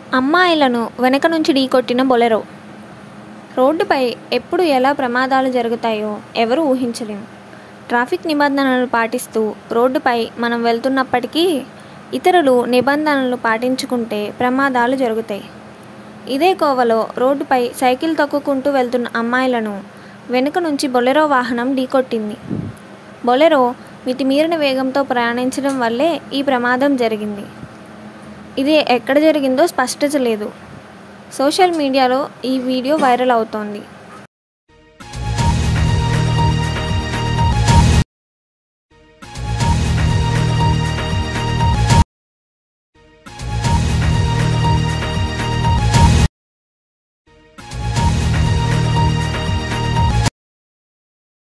అమ్మాయిలను వెనక నుంచి ఢీకొట్టిన బొలెరో రోడ్డుపై ఎప్పుడు ఎలా ప్రమాదాలు జరుగుతాయో ఎవరూ ఊహించలేం ట్రాఫిక్ నిబంధనలు పాటిస్తూ రోడ్డుపై మనం వెళ్తున్నప్పటికీ ఇతరులు నిబంధనలు పాటించుకుంటే ప్రమాదాలు జరుగుతాయి ఇదే కోవలో రోడ్డుపై సైకిల్ తొక్కుకుంటూ వెళ్తున్న అమ్మాయిలను వెనుక నుంచి బొలెరో వాహనం ఢీకొట్టింది బొలెరో మితిమీరిన వేగంతో ప్రయాణించడం వల్లే ఈ ప్రమాదం జరిగింది ఇది ఎక్కడ జరిగిందో స్పష్టత లేదు సోషల్ మీడియాలో ఈ వీడియో వైరల్ అవుతోంది